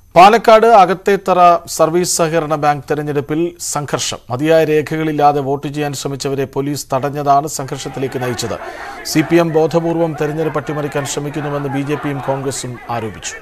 Palakkad Akathethara service സഹകരണ bank തെരഞ്ഞെടുപ്പിൽ സംഘർഷം മതിയായ രേഖകളില്ലാതെ വോട്ട് ചെയ്യാൻ ശ്രമിച്ചവരെ പോലീസ് തടഞ്ഞതാണ് സംഘർഷത്തിലേക്ക് നയിച്ചത് സി പി എം ബോധപൂർവം തെരഞ്ഞെടുപ്പ് അട്ടിമറിക്കാൻ ശ്രമിക്കുന്നുവെന്ന് ബി ജെ പിയും കോൺഗ്രസും ആരോപിച്ചു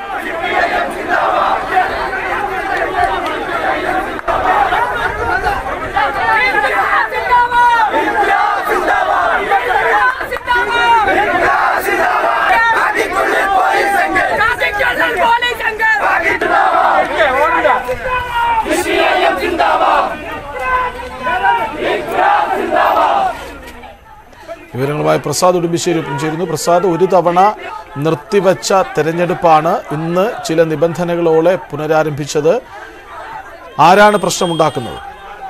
വിവരങ്ങളുമായി പ്രസാദ് ഉടുമ്പിശ്ശേരി ഒപ്പം ചേരുന്നു പ്രസാദ് ഒരു തവണ നിർത്തിവച്ച തെരഞ്ഞെടുപ്പാണ് ഇന്ന് ചില നിബന്ധനകളോടെ പുനരാരംഭിച്ചത് ആരാണ് പ്രശ്നമുണ്ടാക്കുന്നത്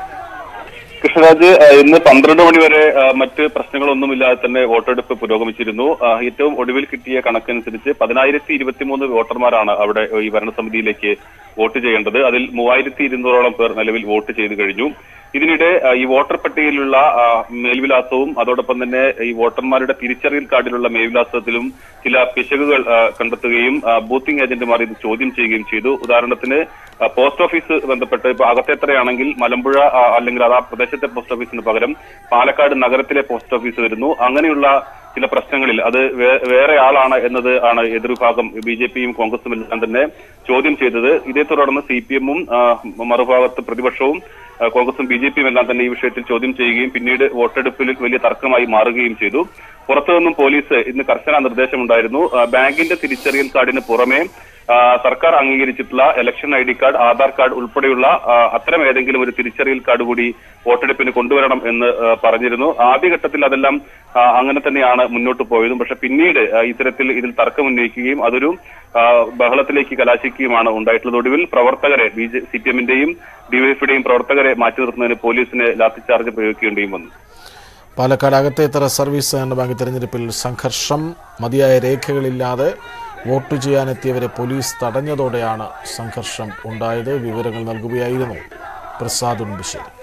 കൃഷ്ണരാജ് ഏഹ്, ഇന്ന് പന്ത്രണ്ട് മണി വരെ ഏഹ്, മറ്റ് പ്രശ്നങ്ങളൊന്നുമില്ലാതെ തന്നെ വോട്ടെടുപ്പ് പുരോഗമിച്ചിരുന്നു ഏഹ്, ഏറ്റവും ഒടുവിൽ കിട്ടിയ കണക്കനുസരിച്ച് പതിനായിരത്തി ഇരുപത്തിമൂന്ന് വോട്ടർമാരാണ് അവിടെ ഈ ഭരണസമിതിയിലേക്ക് വോട്ട് ചെയ്യേണ്ടത് അതിൽ മൂവായിരത്തി ഇരുന്നൂറോളം പേർ നിലവിൽ വോട്ട് ചെയ്തു കഴിഞ്ഞു ഇതിനിടെ ഏഹ്, ഈ വോട്ടർ പട്ടികയിലുള്ള ഏഹ്, മേൽവിലാസവും അതോടൊപ്പം തന്നെ ഈ വോട്ടർമാരുടെ തിരിച്ചറിയൽ കാർഡിലുള്ള മേൽവിലാസത്തിലും ചില പിശകുകൾ ഏഹ്, കണ്ടെത്തുകയും ഏഹ്, ബൂത്തിംഗ് ഏജന്റുമാർ ഇത് ചോദ്യം ചെയ്യുകയും ചെയ്തു ഉദാഹരണത്തിന് ഏഹ്, പോസ്റ്റ് ഓഫീസ് ബന്ധപ്പെട്ട് ഇപ്പൊ അകത്തേത്രയാണെങ്കിൽ മലമ്പുഴ ആ, അല്ലെങ്കിൽ അത് ആ പ്രദേശത്തെ പോസ്റ്റ് ഓഫീസിന് പകരം പാലക്കാട് നഗരത്തിലെ പോസ്റ്റ് ഓഫീസ് വരുന്നു അങ്ങനെയുള്ള ചില പ്രശ്നങ്ങളിൽ അത് വേ- വേറെ ആളാണ് എന്നത് ആണ് എതിർവിഭാഗം ബി ജെ പിയും കോൺഗ്രസും എല്ലാം തന്നെ ചോദ്യം ചെയ്തത് ഇതേ തുടർന്ന് സി പി എമ്മും മറുഭാഗത്ത് പ്രതിപക്ഷവും ആ, കോൺഗ്രസും ബി ജെ പിയും എല്ലാം തന്നെ ഈ വിഷയത്തിൽ ചോദ്യം ചെയ്യുകയും പിന്നീട് വോട്ടെടുപ്പിൽ വലിയ തർക്കമായി മാറുകയും ചെയ്തു പുറത്തുനിന്നും പോലീസ് ഇന്ന് കർശന നിർദ്ദേശമുണ്ടായിരുന്നു ആ, ബാങ്കിന്റെ തിരിച്ചറിയൽ കാർഡിന് പുറമെ ആ, സർക്കാർ അംഗീകരിച്ചിട്ടുള്ള election I D card Aadhaar card ഉൾപ്പെടെയുള്ള ആ, അത്തരം ഏതെങ്കിലും ഒരു തിരിച്ചറിയൽ കാർഡ് കൂടി വോട്ടെടുപ്പിന് കൊണ്ടുവരണം എന്ന് ആ, പറഞ്ഞിരുന്നു ആദ്യഘട്ടത്തിൽ അതെല്ലാം ആ, അങ്ങനെ തന്നെയാണ് മുന്നോട്ട് പോയതും പക്ഷെ പിന്നീട് ആ, ഇത്തരത്തിൽ ഇതിൽ തർക്കം ഉന്നയിക്കുകയും അതൊരു ആ, ബഹളത്തിലേക്ക് കലാശിക്കുകയുമാണ് ഉണ്ടായിട്ടുള്ളത് ഒടുവിൽ പ്രവർത്തകരെ ബി ജെ സി പി എമ്മിന്റെയും ഡിവൈഎഫിന്റെയും പ്രവർത്തകരെ മാറ്റി നിർത്തുന്നതിന് പോലീസിന് ലാത്തിചാർജ് പ്രയോഗിക്കേണ്ടിയും വന്നു പാലക്കാട് അകത്തേത്തറ സർവീസ് സഹകരണ ബാങ്ക് തെരഞ്ഞെടുപ്പിൽ സംഘർഷം മതിയായ രേഖകളില്ലാതെ വോട്ട് ചെയ്യാനെത്തിയവരെ പോലീസ് തടഞ്ഞതോടെയാണ് സംഘർഷം ഉണ്ടായത് വിവരങ്ങൾ നൽകുകയായിരുന്നു പ്രസാദ് ഉൺബിശ്ശേരി